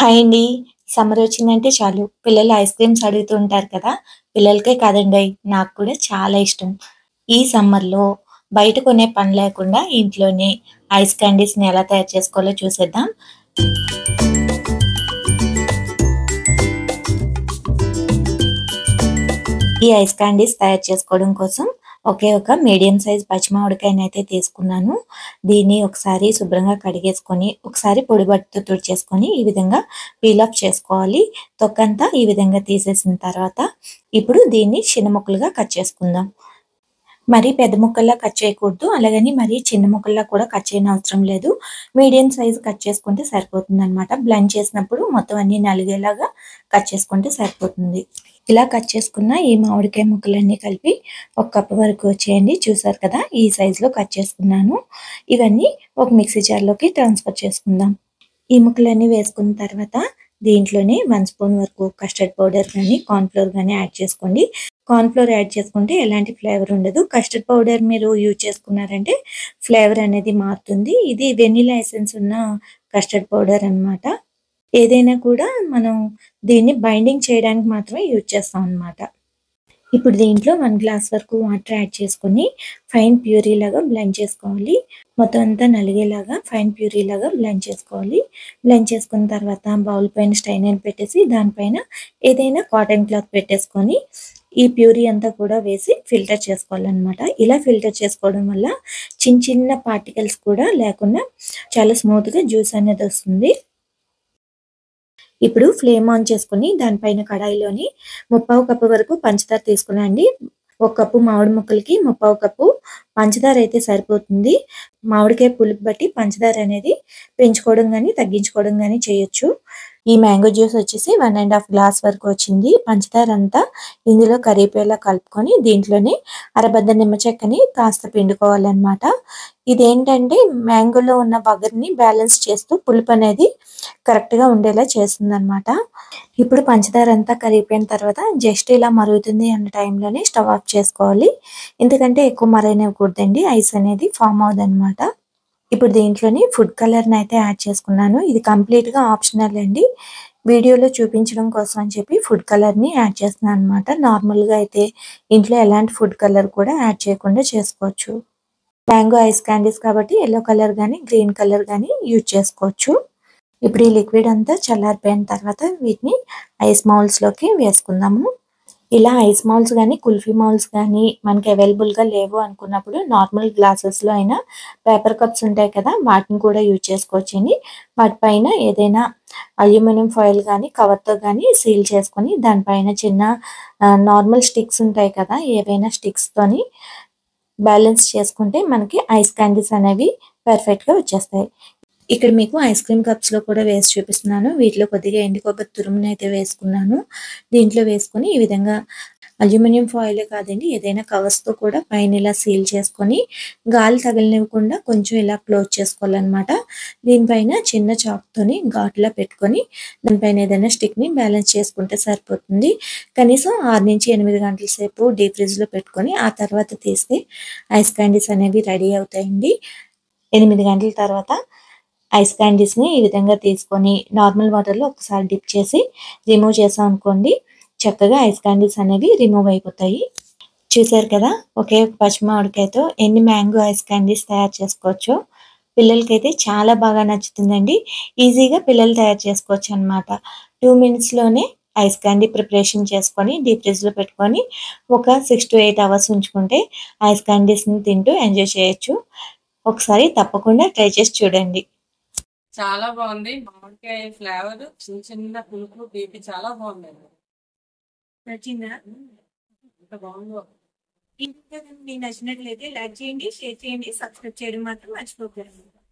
hi అండి summer వచ్చిందంటే చాలు పిల్లలు ఐస్ క్రీమ్స్ అడుగుతూ ఉంటారు కదా పిల్లలకే కాదండి నాకు కూడా చాలా ఇష్టం ఈ సమ్మర్లో బయట కొనే పని లేకుండా ఇంట్లోనే ఐస్ క్యాండీస్ని ఎలా తయారు చేసుకోవాలో చూసేద్దాం ఈ ఐస్ క్యాండీస్ తయారు చేసుకోవడం కోసం ఒకే ఒక మీడియం సైజ్ పచ్చిమామిడికాయని అయితే తీసుకున్నాను దీన్ని ఒకసారి శుభ్రంగా కడిగేసుకొని ఒకసారి పొడి బట్టతో తుడిచేసుకొని ఈ విధంగా పీల్ ఆఫ్ చేసుకోవాలి తొక్కంతా ఈ విధంగా తీసేసిన తర్వాత ఇప్పుడు దీన్ని చిన్న ముక్కలుగా కట్ చేసుకుందాం మరీ పెద్ద ముక్కల్లా కట్ చేయకూడదు అలాగని మరీ చిన్న ముక్కల్లా కూడా కట్ చేయని అవసరం లేదు మీడియం సైజ్ కట్ చేసుకుంటే సరిపోతుంది అనమాట బ్లెండ్ చేసినప్పుడు మొత్తం అన్ని నలిగేలాగా కట్ చేసుకుంటే సరిపోతుంది ఇలా కట్ చేసుకున్న ఈ మామిడికాయ ముక్కలన్నీ కలిపి ఒక కప్పు వరకు వచ్చేయండి చూసారు కదా ఈ సైజులో కట్ చేసుకున్నాను ఇవన్నీ ఒక మిక్సీ జార్లోకి ట్రాన్స్ఫర్ చేసుకుందాం ఈ ముక్కలన్నీ వేసుకున్న తర్వాత దీంట్లోనే వన్ స్పూన్ వరకు కస్టర్డ్ పౌడర్ కానీ కార్న్ఫ్లోర్ కానీ యాడ్ చేసుకోండి కార్న్ఫ్లోర్ యాడ్ చేసుకుంటే ఎలాంటి ఫ్లేవర్ ఉండదు కస్టర్డ్ పౌడర్ మీరు యూజ్ చేసుకున్నారంటే ఫ్లేవర్ అనేది మారుతుంది ఇది వెనిలా ఎసెన్స్ ఉన్న కస్టర్డ్ పౌడర్ అన్నమాట ఏదైనా కూడా మనం దీన్ని బైండింగ్ చేయడానికి మాత్రమే యూజ్ చేస్తాం అన్నమాట ఇప్పుడు దీంట్లో వన్ గ్లాస్ వరకు వాటర్ యాడ్ చేసుకొని ఫైన్ ప్యూరీ లాగా బ్లెండ్ చేసుకోవాలి మొత్తం అంతా నలిగేలాగా ఫైన్ ప్యూరీ లాగా బ్లెండ్ చేసుకోవాలి బ్లెండ్ చేసుకున్న తర్వాత బౌల్ పైన స్టైనర్ పెట్టేసి దానిపైన ఏదైనా కాటన్ క్లాత్ పెట్టేసుకొని ఈ ప్యూరీ అంతా కూడా వేసి ఫిల్టర్ చేసుకోవాలన్నమాట ఇలా ఫిల్టర్ చేసుకోవడం వల్ల చిన్న చిన్న పార్టికల్స్ కూడా లేకుండా చాలా స్మూత్గా జ్యూస్ అనేది వస్తుంది ఇప్పుడు ఫ్లేమ్ ఆన్ చేసుకుని దానిపైన కడాయిలోని ముప్పావు కప్పు వరకు పంచదార తీసుకునండి ఒక కప్పు మామిడి ముక్కలకి ముప్పావు కప్పు పంచదార అయితే సరిపోతుంది మామిడికాయ పులుపు బట్టి పంచదార అనేది పెంచుకోవడం కానీ తగ్గించుకోవడం కానీ చేయొచ్చు ఈ మ్యాంగో జ్యూస్ వచ్చేసి వన్ అండ్ హాఫ్ గ్లాస్ వరకు వచ్చింది పంచదార అంతా ఇందులో కరివేపేలా కలుపుకొని దీంట్లోనే అరబద్ద నిమ్మ చెక్కని కాస్త పిండుకోవాలన్నమాట ఇదేంటంటే మ్యాంగోలో ఉన్న బగర్ని బ్యాలెన్స్ చేస్తూ పులుపు అనేది కరెక్ట్గా ఉండేలా చేస్తుంది అనమాట ఇప్పుడు పంచదార అంతా కరిగిపోయిన తర్వాత జస్ట్ ఇలా మరుగుతుంది అన్న టైంలోనే స్టవ్ ఆఫ్ చేసుకోవాలి ఎందుకంటే ఎక్కువ మరైనకూడదండి ఐస్ అనేది ఫామ్ అవుతుంది అనమాట ఇప్పుడు దీంట్లోని ఫుడ్ కలర్ని అయితే యాడ్ చేసుకున్నాను ఇది కంప్లీట్గా ఆప్షనల్ అండి వీడియోలో చూపించడం కోసం అని చెప్పి ఫుడ్ కలర్ని యాడ్ చేస్తున్నాను అనమాట నార్మల్గా అయితే ఇంట్లో ఎలాంటి ఫుడ్ కలర్ కూడా యాడ్ చేయకుండా చేసుకోవచ్చు మ్యాంగో ఐస్ క్యాండీస్ కాబట్టి ఎల్లో కలర్ కానీ గ్రీన్ కలర్ కానీ యూజ్ చేసుకోవచ్చు ఇప్పుడు ఈ లిక్విడ్ అంతా చల్లారిపోయిన తర్వాత వీటిని ఐస్ మౌల్స్లోకి వేసుకుందాము ఇలా ఐస్ మౌల్స్ కానీ కుల్ఫీ మౌల్స్ కానీ మనకి అవైలబుల్గా లేవు అనుకున్నప్పుడు నార్మల్ గ్లాసెస్లో అయినా పేపర్ కప్స్ ఉంటాయి కదా వాటిని కూడా యూజ్ చేసుకోవచ్చండి వాటిపైన ఏదైనా అల్యూమినియం ఫాయిల్ కానీ కవర్తో కానీ సీల్ చేసుకొని దానిపైన చిన్న నార్మల్ స్టిక్స్ ఉంటాయి కదా ఏవైనా స్టిక్స్తోని బ్యాలెన్స్ చేసుకుంటే మనకి ఐస్ క్యాండీస్ అనేవి పర్ఫెక్ట్గా వచ్చేస్తాయి ఇక్కడ మీకు ఐస్ క్రీమ్ కప్స్ లో కూడా వేసి చూపిస్తున్నాను వీటిలో కొద్దిగా ఎండు కొబ్బరి తురుముని అయితే వేసుకున్నాను దీంట్లో వేసుకొని ఈ విధంగా అల్యూమినియం ఫాయిల్ కాదండి ఏదైనా కవర్స్ తో కూడా పైన ఇలా సీల్ చేసుకొని గాలి తగిలినివ్వకుండా కొంచెం ఇలా క్లోజ్ చేసుకోవాలన్నమాట దీనిపైన చిన్న చాక్ తోని ఘాటులా పెట్టుకొని దానిపైన ఏదైనా స్టిక్ ని బ్యాలెన్స్ చేసుకుంటే సరిపోతుంది కనీసం ఆరు నుంచి ఎనిమిది గంటల సేపు డీప్ ఫ్రిడ్జ్ లో పెట్టుకొని ఆ తర్వాత తీస్తే ఐస్ క్యాండీస్ అనేవి రెడీ అవుతాయండి ఎనిమిది గంటల తర్వాత ఐస్ క్యాండీస్ని ఈ విధంగా తీసుకొని నార్మల్ వాటర్లో ఒకసారి డిప్ చేసి రిమూవ్ చేసాం అనుకోండి చక్కగా ఐస్ క్యాండీస్ అనేవి రిమూవ్ అయిపోతాయి చూసారు కదా ఒకే పచ్చిమామిడికాయతో ఎన్ని మ్యాంగో ఐస్ క్యాండీస్ తయారు చేసుకోవచ్చో పిల్లలకైతే చాలా బాగా నచ్చుతుందండి ఈజీగా పిల్లలు తయారు చేసుకోవచ్చు అనమాట టూ మినిట్స్లోనే ఐస్ క్యాండీ ప్రిపరేషన్ చేసుకొని డీప్ ఫ్రిడ్జ్లో పెట్టుకొని ఒక సిక్స్ టు ఎయిట్ అవర్స్ ఉంచుకుంటే ఐస్ క్యాండీస్ని తింటూ ఎంజాయ్ చేయొచ్చు ఒకసారి తప్పకుండా ట్రై చేసి చూడండి చాలా బాగుంది మామిడికాయ ఫ్లేవర్ చిన్న చిన్న పులుపు తీపి చాలా బాగుంది నచ్చిందా ఎంత బాగుందో ఇంకా మీకు నచ్చినట్లయితే లైక్ చేయండి షేర్ చేయండి సబ్స్క్రైబ్ చేయడం మాత్రం మర్చిపోకండి